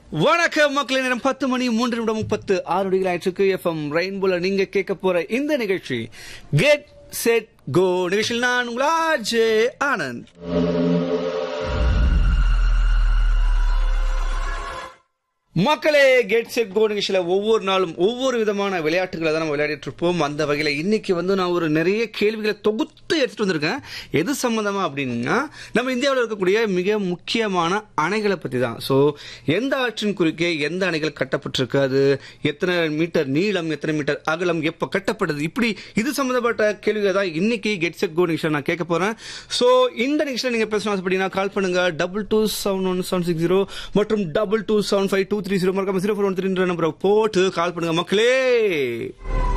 வணக்கம் மக்களே நேரம் பத்து மணி மூன்று நிமிடம் முப்பத்து ஆறு நொடிகள் ஆயிற்றுக்கு எஃப்எம் ரெயின்போல நீங்க கேட்க போற இந்த நிகழ்ச்சி கெட் செட் கோ நிகழ்ச்சியில் நான் உங்கள் ஆர்ஜே ஆனந்த் மக்களே கெட் செட் கோ நிகழ்ச்சியில ஒவ்வொரு நாளும் ஒவ்வொரு விதமான விளையாட்டுகளை தான் நம்ம விளையாடிட்டு இருப்போம் அந்த வகையில இன்னைக்கு வந்து நான் ஒரு நிறைய கேள்விகளை தொகுத்து எடுத்துட்டு வந்திருக்கேன் எது சம்பந்தமா அப்படின்னா நம்ம இந்தியாவில் இருக்கக்கூடிய மிக முக்கியமான அணைகளை பத்தி தான் ஸோ எந்த ஆற்றின் குறுக்கே எந்த அணைகள் கட்டப்பட்டிருக்கு அது எத்தனை மீட்டர் நீளம் எத்தனை மீட்டர் அகலம் எப்ப கட்டப்பட்டது இப்படி இது சம்பந்தப்பட்ட கேள்விகள் தான் இன்னைக்கு கெட் செட் கோ நிகழ்ச்சியில் நான் கேட்க போறேன் ஸோ இந்த நிகழ்ச்சியில் நீங்க பேசணும் ஆசைப்பட்டீங்கன்னா கால் பண்ணுங்க double two seven one seven six zero மற்றும் double two seven five two three zero மறக்காம ஜீரோ ஃபோர் ஒன் த்ரீ நம்பரை போட்டு கால் பண்ணுங்க மக்களே